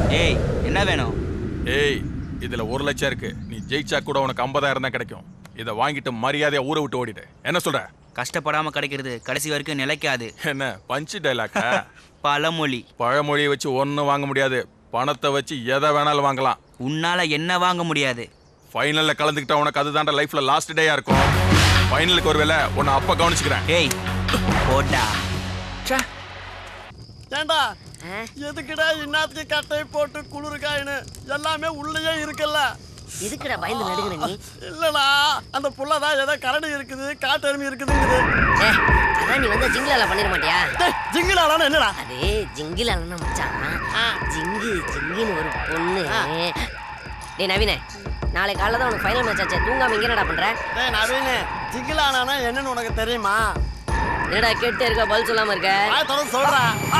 ஏய் என்ன வேணும் ஏய் இதுல ஒரு லட்சம் இருக்கு நீ ஜெயிச்சா கூட உனக்கு ஐம்பதாயிரம் தான் கிடைக்கும் இதை வாங்கிட்டு மரியாதையா ஊரை விட்டு ஓடிடு என்ன சொல்ற கஷ்டப்படாம கிடைக்கிறது கடைசி வரைக்கும் நிலைக்காது என்ன பஞ்சு டைலாக்கா பழமொழி பழமொழியை வச்சு ஒன்றும் வாங்க முடியாது பணத்தை வச்சு எதை வேணாலும் வாங்கலாம் உன்னால என்ன வாங்க முடியாது ஃபைனல்ல கலந்துக்கிட்டா உனக்கு அதுதான்டா லைஃப்ல லாஸ்ட் டேயா இருக்கும் ஃபைனலுக்கு ஒருவேளை உன்னை அப்ப கவனிச்சுக்கிறேன் ஏய் போடா ஏண்டா எதுக்குடா இன்னாத்துக்கு கட்டை போட்டு குளிருக்காயின்னு எல்லாமே உள்ளேயே இருக்குல்ல எதுக்குடா பயந்து நடுங்குற நீ இல்லடா அந்த புள்ளதான் ஏதோ கரடி இருக்குது காட்டெருமி இருக்குதுங்குது ஏ அதான் நீ வந்து ஜிங்கிலால பண்ணிட மாட்டியா டேய் ஜிங்கிலாடானா என்னடா அது ஜிங்கிலாலன்னா மச்சான் ஜிங்கு ஜிங்குன்னு ஒரு பொண்ணு டேய் நவீனே நாளை காலைல தான் உனக்கு ஃபைனல் மேட்ச் ஆச்சு தூங்காம இங்க என்னடா பண்ற டேய் நவீனு ஜிங்கிலானா என்னன்னு உனக்கு தெரியுமா என்னடா கேட்டே இருக்க பதில் சொல்லாம இருக்க நான் தொடர்ந்து சொல்றா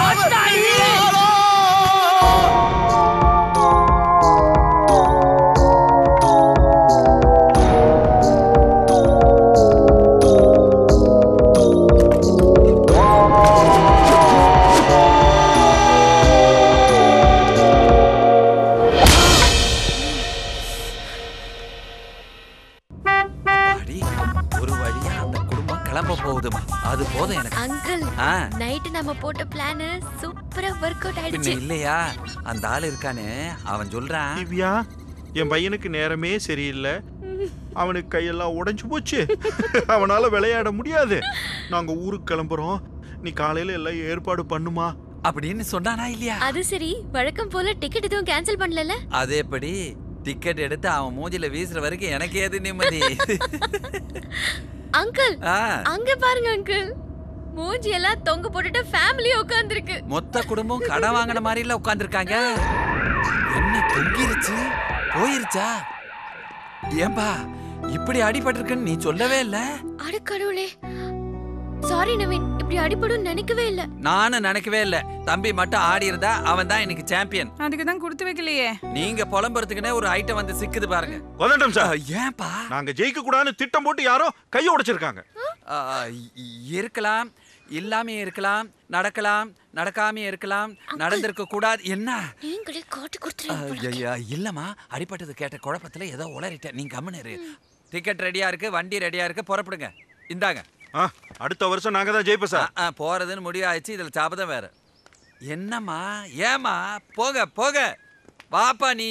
அடி ஒரு வழியா அந்த குடும்பம் கிளம்ப போகுதுமா அது போதும் எனக்கு அங்கிள் ஆ நைட்டு நம்ம போட்ட பிளான் சூப்பரா ஒர்க் அவுட் பின்ன ஆயிடுச்சு இல்லையா அந்த ஆள் இருக்கானே அவன் சொல்றான் திவ்யா என் பையனுக்கு நேரமே சரியில்லை அவனுக்கு கையெல்லாம் உடைஞ்சு போச்சு அவனால விளையாட முடியாது நாங்க ஊருக்கு கிளம்புறோம் நீ காலையில எல்லாம் ஏற்பாடு பண்ணுமா அப்படின்னு சொன்னானா இல்லையா அது சரி வழக்கம் போல டிக்கெட் எதுவும் கேன்சல் பண்ணல அது எப்படி டிக்கெட் எடுத்து அவன் மூஞ்சில வீசுற வரைக்கும் எனக்கு ஏது நிம்மதி அங்கிள் ஆ, அங்க பாருங்க அங்கிள் மூஞ்சி எல்லாம் தொங்க போட்டுட்டு ஃபேமிலி உட்கார்ந்திருக்கு மொத்த குடும்பம் கடன் வாங்கின மாதிரி இல்ல உட்காந்துருக்காங்க என்ன தொங்கிருச்சு போயிருச்சா ஏன்பா இப்படி அடிபட்டிருக்குன்னு நீ சொல்லவே இல்ல அட கடவுளே சாரி நவீன் இப்படி அடிபடும் நினைக்கவே இல்ல நானும் நினைக்கவே இல்ல தம்பி மட்டும் ஆடி இருந்தா அவன் தான் இன்னைக்கு சாம்பியன் அதுக்கு தான் கொடுத்து வைக்கலையே நீங்க புலம்புறதுக்குன்னே ஒரு ஐட்டம் வந்து சிக்குது பாருங்க கொதண்டம் ஆ, சார் ஏன்பா நாங்க ஜெயிக்க கூடாதுன்னு திட்டம் போட்டு யாரோ கையை உடைச்சிருக்காங்க ஆ, இ- இருக்கலாம் இல்லாமே இருக்கலாம் நடக்கலாம் நடக்காம இருக்கலாம் நடந்திருக்க கூடாது என்ன நீங்களே காட்டி ஆ, கொடுத்துருங்க ஐயா, இல்லம்மா அடிபட்டது கேட்ட குழப்பத்துல ஏதோ உளறிட்டேன் நீங்க கம்முன்னு இரு டிக்கெட் ரெடியா இருக்கு வண்டி ரெடியா இருக்கு புறப்படுங்க இந்தாங்க ஆ, அடுத்த வருஷம் நாங்க தான் ஜெயிப்போம் ஆ, சார் ஆ, போறதுன்னு முடிவாயிடுச்சு இதுல சாபதம் வேற என்னம்மா ஏமா போக போக வாப்பா நீ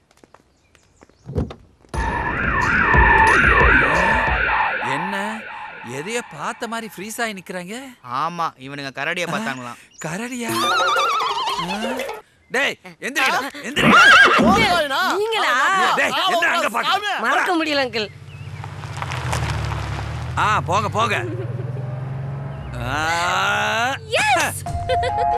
என்ன எதையோ பார்த்த மாதிரி ஃப்ரீஸ் ஆகி நிக்கிறாங்க ஆமா இவனுங்க கரடிய பார்த்தாங்களாம் கரடியா ஆ? டேய் எந்திரிடா எந்திரிடா போதுவாயினா? நீங்களா டேய் என்ன அங்க பாக்க மறக்க முடியல அங்கிள் ஆ போங்க போங்க ஆ